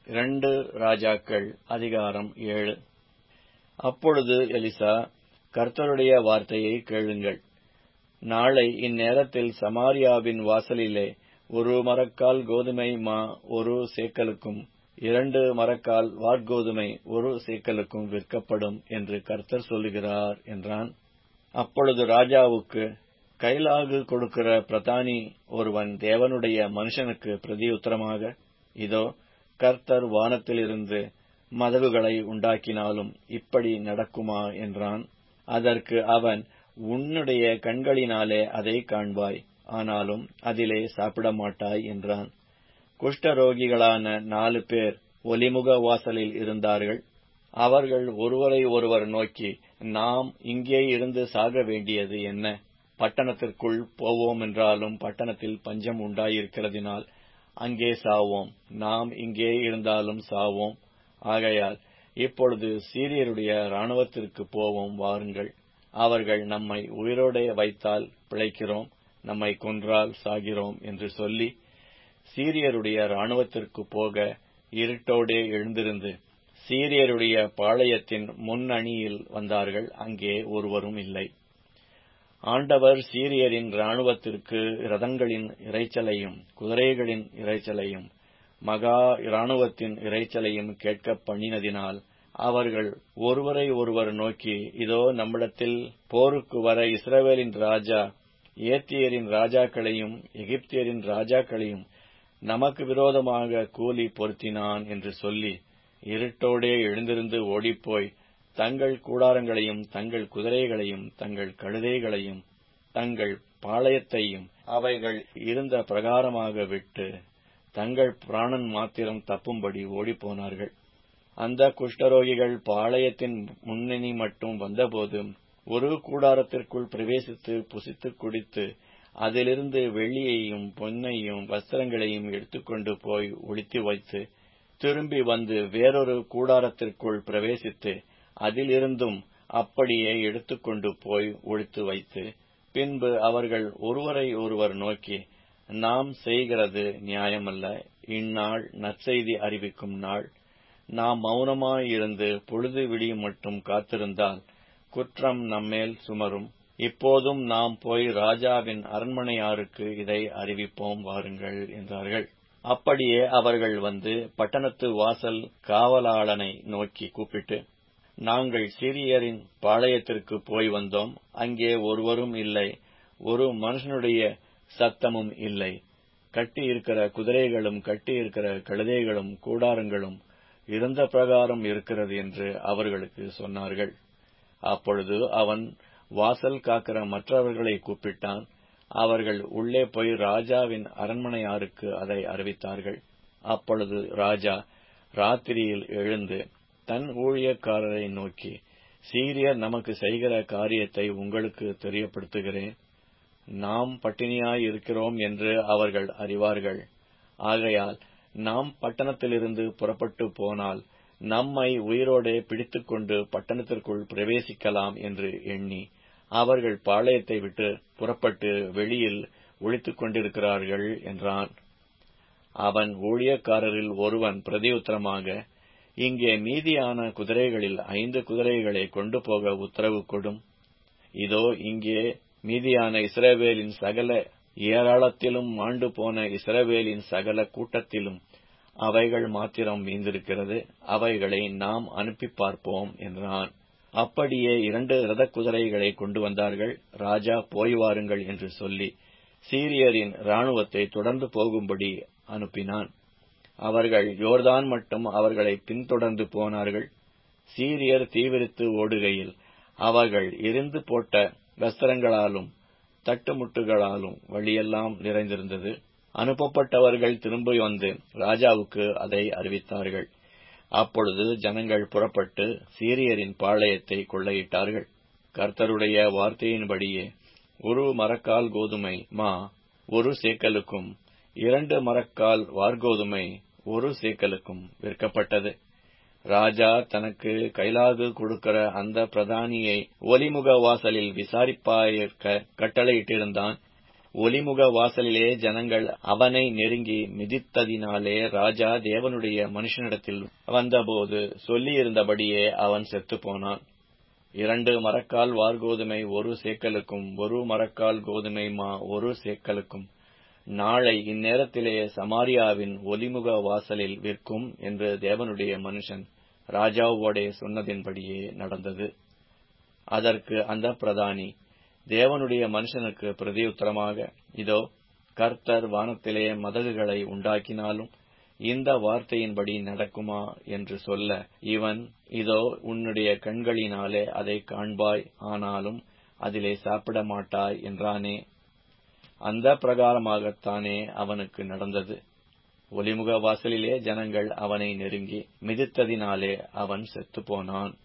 இரண்டு ராஜாக்கள் அதிகாரம் ஏழு அப்பொழுது எலிசா கர்த்தருடைய வார்த்தையை கேளுங்கள் நாளை இந்நேரத்தில் சமாரியாவின் வாசலிலே ஒரு மரக்கால் கோதுமை மா ஒரு சேக்கலுக்கும் இரண்டு மரக்கால் வாற்கோதுமை ஒரு சேக்கலுக்கும் விற்கப்படும் என்று கர்த்தர் சொல்லுகிறார் என்றான் அப்பொழுது ராஜாவுக்கு கைலாகு கொடுக்கிற பிரதானி ஒருவன் தேவனுடைய மனுஷனுக்கு பிரதியுத்தரமாக இதோ கர்த்தர் வானத்திலிருந்து மதகுகளை உண்டாக்கினாலும் இப்படி நடக்குமா என்றான் அதற்கு அவன் உன்னுடைய கண்களினாலே அதை காண்பாய் ஆனாலும் அதிலே சாப்பிட மாட்டாய் என்றான் குஷ்டரோகிகளான நாலு பேர் ஒலிமுக வாசலில் இருந்தார்கள் அவர்கள் ஒருவரை ஒருவர் நோக்கி நாம் இங்கே இருந்து சாக வேண்டியது என்ன பட்டணத்திற்குள் போவோம் என்றாலும் பட்டணத்தில் பஞ்சம் உண்டாயிருக்கிறதினால் அங்கே சாவோம் நாம் இங்கே இருந்தாலும் சாவோம் ஆகையால் இப்பொழுது சீரியருடைய இராணுவத்திற்கு போவோம் வாருங்கள் அவர்கள் நம்மை உயிரோடே வைத்தால் பிழைக்கிறோம் நம்மை கொன்றால் சாகிறோம் என்று சொல்லி சீரியருடைய இராணுவத்திற்கு போக இருட்டோடே எழுந்திருந்து சீரியருடைய பாளையத்தின் முன்னணியில் வந்தார்கள் அங்கே ஒருவரும் இல்லை ஆண்டவர் சீரியரின் இராணுவத்திற்கு ரதங்களின் இறைச்சலையும் குதிரைகளின் இறைச்சலையும் மகா இராணுவத்தின் இறைச்சலையும் கேட்கப் பண்ணினதினால் அவர்கள் ஒருவரை ஒருவர் நோக்கி இதோ நம்மிடத்தில் போருக்கு வர இஸ்ரவேலின் ராஜா ஏத்தியரின் ராஜாக்களையும் எகிப்தியரின் ராஜாக்களையும் நமக்கு விரோதமாக கூலி பொருத்தினான் என்று சொல்லி இருட்டோடே எழுந்திருந்து ஓடிப்போய் தங்கள் கூடாரங்களையும் தங்கள் குதிரைகளையும் தங்கள் கழுதைகளையும் தங்கள் பாளையத்தையும் அவைகள் இருந்த பிரகாரமாக விட்டு தங்கள் பிராணன் மாத்திரம் தப்பும்படி ஓடிப்போனார்கள் அந்த குஷ்டரோகிகள் பாளையத்தின் முன்னணி மட்டும் வந்தபோது ஒரு கூடாரத்திற்குள் பிரவேசித்து புசித்து குடித்து அதிலிருந்து வெள்ளியையும் பொன்னையும் வஸ்திரங்களையும் எடுத்துக்கொண்டு போய் ஒழித்து வைத்து திரும்பி வந்து வேறொரு கூடாரத்திற்குள் பிரவேசித்து அதிலிருந்தும் அப்படியே எடுத்துக்கொண்டு போய் ஒழித்து வைத்து பின்பு அவர்கள் ஒருவரை ஒருவர் நோக்கி நாம் செய்கிறது நியாயமல்ல இந்நாள் நற்செய்தி அறிவிக்கும் நாள் நாம் மௌனமாயிருந்து பொழுது விடியும் மட்டும் காத்திருந்தால் குற்றம் நம்மேல் சுமரும் இப்போதும் நாம் போய் ராஜாவின் அரண்மனையாருக்கு இதை அறிவிப்போம் வாருங்கள் என்றார்கள் அப்படியே அவர்கள் வந்து பட்டணத்து வாசல் காவலாளனை நோக்கி கூப்பிட்டு நாங்கள் சிறியரின் பாளையத்திற்கு போய் வந்தோம் அங்கே ஒருவரும் இல்லை ஒரு மனுஷனுடைய சத்தமும் இல்லை கட்டி இருக்கிற குதிரைகளும் கட்டி இருக்கிற கழுதைகளும் கூடாரங்களும் இருந்த பிரகாரம் இருக்கிறது என்று அவர்களுக்கு சொன்னார்கள் அப்பொழுது அவன் வாசல் காக்கிற மற்றவர்களை கூப்பிட்டான் அவர்கள் உள்ளே போய் ராஜாவின் அரண்மனையாருக்கு அதை அறிவித்தார்கள் அப்பொழுது ராஜா ராத்திரியில் எழுந்து தன் ஊழியக்காரரை நோக்கி சீரியர் நமக்கு செய்கிற காரியத்தை உங்களுக்கு தெரியப்படுத்துகிறேன் நாம் பட்டினியாய் இருக்கிறோம் என்று அவர்கள் அறிவார்கள் ஆகையால் நாம் பட்டணத்திலிருந்து புறப்பட்டு போனால் நம்மை உயிரோடே பிடித்துக்கொண்டு பட்டணத்திற்குள் பிரவேசிக்கலாம் என்று எண்ணி அவர்கள் பாளையத்தை விட்டு புறப்பட்டு வெளியில் ஒழித்துக் கொண்டிருக்கிறார்கள் என்றான் அவன் ஊழியக்காரரில் ஒருவன் பிரதியுத்தரமாக இங்கே மீதியான குதிரைகளில் ஐந்து குதிரைகளை கொண்டு போக உத்தரவு கொடும் இதோ இங்கே மீதியான இஸ்ரவேலின் சகல ஏராளத்திலும் மாண்டு போன இஸ்ரவேலின் சகல கூட்டத்திலும் அவைகள் மாத்திரம் மீந்திருக்கிறது அவைகளை நாம் அனுப்பி பார்ப்போம் என்றான் அப்படியே இரண்டு ரத குதிரைகளை கொண்டு வந்தார்கள் ராஜா போய் வாருங்கள் என்று சொல்லி சீரியரின் இராணுவத்தை தொடர்ந்து போகும்படி அனுப்பினான் அவர்கள் யோர்தான் மட்டும் அவர்களை பின்தொடர்ந்து போனார்கள் சீரியர் தீவிரித்து ஓடுகையில் அவர்கள் எரிந்து போட்ட வஸ்திரங்களாலும் தட்டுமுட்டுகளாலும் வழியெல்லாம் நிறைந்திருந்தது அனுப்பப்பட்டவர்கள் திரும்பி வந்து ராஜாவுக்கு அதை அறிவித்தார்கள் அப்பொழுது ஜனங்கள் புறப்பட்டு சீரியரின் பாளையத்தை கொள்ளையிட்டார்கள் கர்த்தருடைய வார்த்தையின்படியே ஒரு மரக்கால் கோதுமை மா ஒரு சேக்கலுக்கும் இரண்டு மரக்கால் வார்கோதுமை ஒரு சேக்கலுக்கும் விற்கப்பட்டது ராஜா தனக்கு கைலாகு கொடுக்கிற அந்த பிரதானியை ஒலிமுக வாசலில் விசாரிப்பாயிருக்க கட்டளையிட்டிருந்தான் ஒலிமுக வாசலிலே ஜனங்கள் அவனை நெருங்கி மிதித்ததினாலே ராஜா தேவனுடைய மனுஷனிடத்தில் வந்தபோது சொல்லியிருந்தபடியே அவன் செத்துப்போனான் இரண்டு மரக்கால் வார்கோதுமை ஒரு சேக்கலுக்கும் ஒரு மரக்கால் கோதுமை மா ஒரு சேக்கலுக்கும் நாளை இந்நேரத்திலே சமாரியாவின் ஒலிமுக வாசலில் விற்கும் என்று தேவனுடைய மனுஷன் ராஜாவோடே சொன்னதின்படியே நடந்தது அதற்கு அந்த பிரதானி தேவனுடைய மனுஷனுக்கு பிரதியுத்தரமாக இதோ கர்த்தர் வானத்திலே மதகுகளை உண்டாக்கினாலும் இந்த வார்த்தையின்படி நடக்குமா என்று சொல்ல இவன் இதோ உன்னுடைய கண்களினாலே அதை காண்பாய் ஆனாலும் அதிலே சாப்பிட மாட்டாய் என்றானே அந்த பிரகாரமாகத்தானே அவனுக்கு நடந்தது ஒலிமுக வாசலிலே ஜனங்கள் அவனை நெருங்கி மிதித்ததினாலே அவன் செத்துப்போனான்